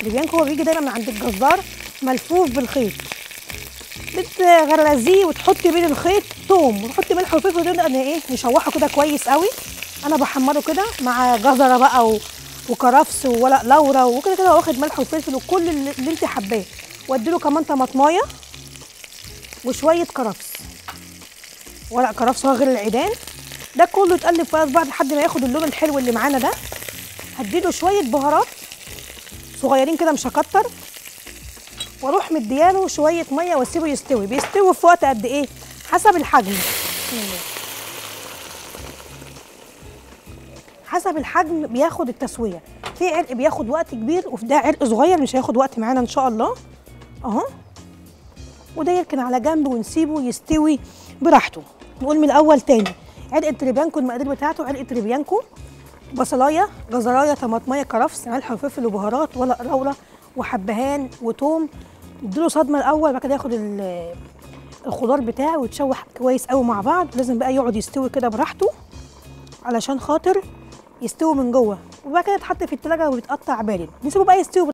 التريبيانكو هو بيجي دايما من عند الجزار ملفوف بالخيط بتغرزيه وتحطي بين الخيط توم وتحطي ملح وفلفل ونبدا ان ايه نشوحه كده كويس قوي انا بحمره كده مع جزره بقى و... وكرفس وورق لورا وكده كده واخد ملح وفلفل وكل اللي, اللي انت حباه واديله كمان طماطمايه وشويه كرفس ورق كرفس هو غير العيدان ده كله يتقلب في بعض لحد ما ياخد اللون الحلو اللي معانا ده هديله شويه بهارات صغيرين كده مش هكتر واروح مدياله شويه ميه واسيبه يستوي بيستوي في وقت قد ايه حسب الحجم حسب الحجم بياخد التسويه في عرق بياخد وقت كبير وفي ده عرق صغير مش هياخد وقت معانا ان شاء الله اهو وده يركن على جنب ونسيبه يستوي براحته نقول من الاول تاني عرق التريبيانكو المقادير بتاعته عرق تريبيانكو بصلايه جزرايه طماطمايه كرفس ملح وفلفل وبهارات ورق لورا وحبهان وتوم اديله صدمه الاول بعد كده ياخد ال- الخضار بتاعه ويتشوح كويس قوي مع بعض لازم بقى يقعد يستوي كده براحته علشان خاطر يستوي من جوه وبعد كده يتحط في التلاجة ويتقطع بارد نسيبه بقى يستوي